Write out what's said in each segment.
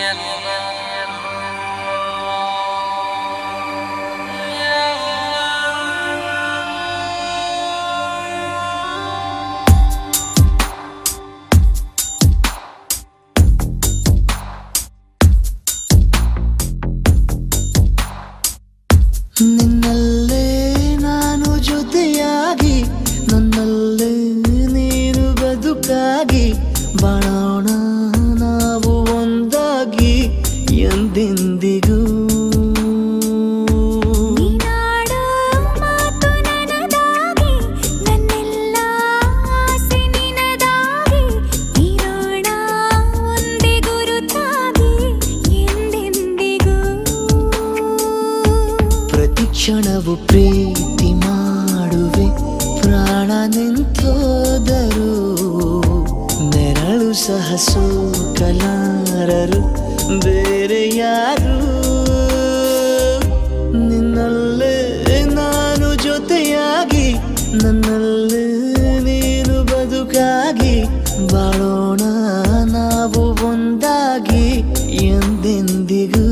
ನಿನ್ನಲ್ಲೇ ನಾನು ಜೊತೆಯಾಗಿ ನನ್ನಲ್ಲೇ ನೀನು ಬದುಕಾಗಿ ಬಾಳೋಣ ನಾವು ಒಂದಾಗಿ ಎಂದೆಂದಿಗೂ ನೀನಾಡೋ ಮಾತು ನನದಾಗಿ ನನ್ನೆಲ್ಲ ಆಸೆ ನಿನದಾಗಿ ಇರೋಣ ಒಂದೇ ಗುರುತಾಗಿ ಎಂದೆಂದಿಗೂ ಪ್ರತಿ ಕ್ಷಣವು ಪ್ರೀತಿ ಮಾಡುವೆ ಪ್ರಾಣ ನಿಂತೋದರು ನೆರಳು ಸಹ ಸೋಕಲಾರರು ಬೇರೆ ಯಾರು ನಿನ್ನಲ್ಲೇ ನಾನು ಜೊತೆಯಾಗಿ ನನ್ನಲ್ಲೇ ನೀನು ಬದುಕಾಗಿ ಬಾಳೋಣ ನಾವು ಒಂದಾಗಿ ಎಂದೆಂದಿಗೂ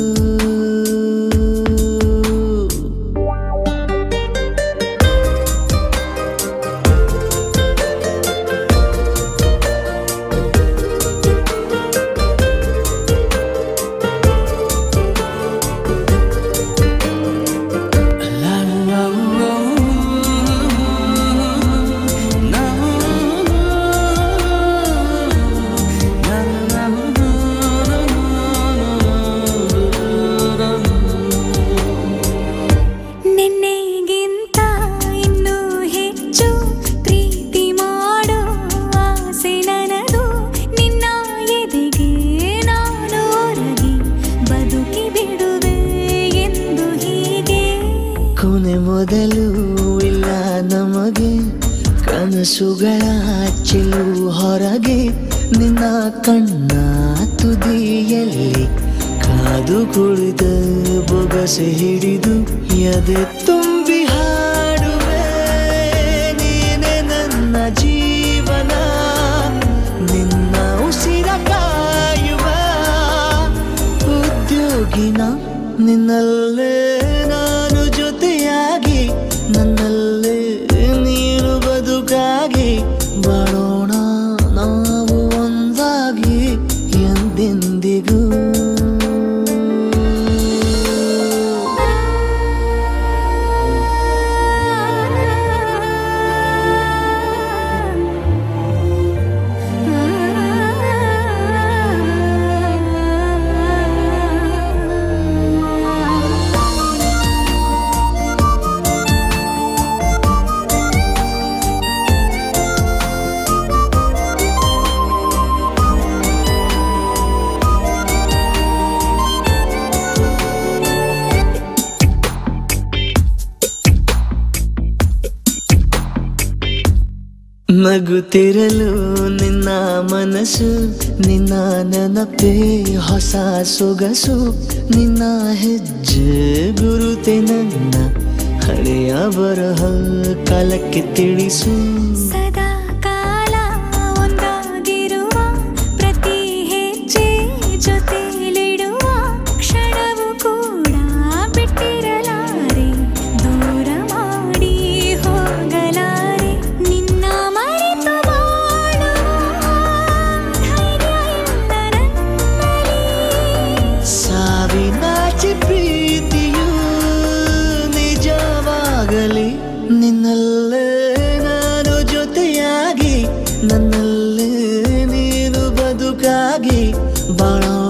ನಿನ್ನೆಗಿಂತ ಇನ್ನೂ ಹೆಚ್ಚು ಪ್ರೀತಿ ಮಾಡೋ ಆಸೆ ನನದು ನಿನ್ನ ಎದೆಗೆ ನಾನು ಒರಗಿ ಬದುಕಿ ಬಿಡುವೆ ಎಂದು ಹೀಗೆ ಕೊನೆ ಮೊದಲು ಇಲ್ಲ ನಮಗೆ ಕನಸುಗಳ ಚೆಲು ಹೊರಗೆ ನಿನ್ನ ಕಣ್ಣ ತುದಿಯಲ್ಲಿ ಕಾದು ಕುಳಿತ ಬೊಗಸೆ ಹಿಡಿದು ಎದೆ ತುಂಬಿ ಹಾಡುವೆ ನೀನೆ ನನ್ನ ಜೀವನ ನಿನ್ನ ಉಸಿರ ಕಾಯುವ ಉದ್ಯೋಗಿನ ನಿನ್ನಲ್ಲೇ ನಾನು ಜೊತೆಯಾಗಿ ನನ್ನಲ್ಲೇ ನೀನು ಬದುಕಾಗಿ ಬಾಳೋಣ ನಾವು ಒಂದಾಗಿ ಎಂದೆಂದಿಗೂ ನಗುತ್ತಿರಲು ನಿನ್ನ ಮನಸ್ಸು ನಿನ್ನ ನೆನಪೇ ಹೊಸ ಸೊಗಸು ನಿನ್ನ ಹೆಜ್ಜೆ ಗುರುತೆ ನನ್ನ ಹಳೆಯ ಬರಹ ಕಾಲಕ್ಕೆ ತಿಳಿಸು ಸದಾ ಕಾಲ ಒಂದಾಗಿರುವ ಪ್ರತಿ ಹೆಜ್ಜೆ ಜೊತೆಲಿಡುವ ಕ್ಷಣವು ಕೂಡ ಬಿಟ್ಟಿರಲಾರೆ ದೂರ ಮಾಡಿ ಹೋಗಲಾರೆ ನಿನ್ನ ಮರೆತು ಬಾಳುವ ಧೈರ್ಯ ಇಲ್ಲ ನನ್ನಲ್ಲಿ ಸಾವಿನಾಚೆ ಪ್ರೀತಿಯು ನಿಜವಾಗಲಿ ನಿನ್ನಲ್ಲೇ ನಾನು ಜೊತೆಯಾಗಿ ನನ್ನಲ್ಲೇ ನೀನು ಬದುಕಾಗಿ ಬಾಳೋಣ